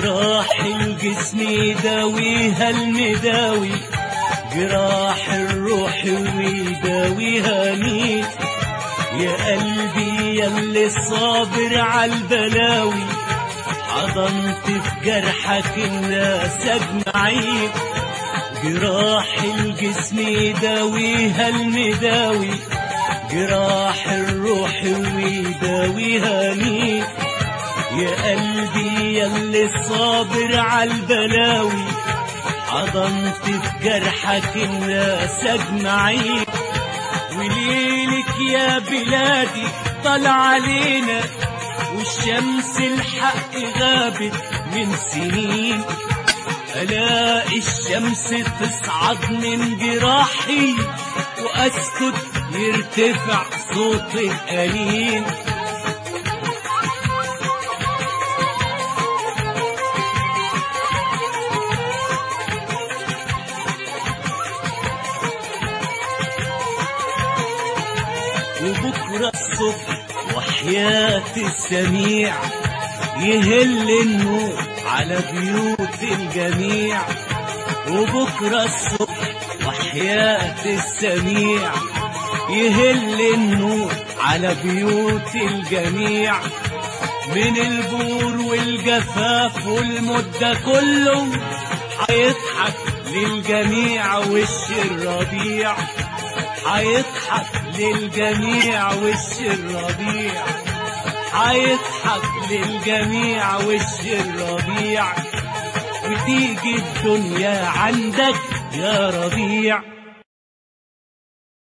جراح الجسم يداويها المداوي جراح الروح ويداويها مين يا قلبي يا اللي صابر عالبلاوي حضنت في جرحك الناس اجمعين جراح الجسم يداويها المداوي جراح الروح ويداويها مين يا قلبي يا اللي صابر عالبلاوي حضنت في جرحك الناس اجمعين وليلك يا بلادي طلع علينا والشمس الحق غابت من سنين ألاقي الشمس تصعد من جراحي وأسكت يرتفع صوت الأنين وبكرة الصبح وحياة السميع يهل النور على بيوت الجميع وبكرة الصبح وحياة السميع يهل النور على بيوت الجميع من البور والجفاف والمدة كله هيضحك للجميع وش الربيع هيضحك للجميع وش الربيع هيضحك للجميع وش الربيع وتيجي الدنيا عندك يا ربيع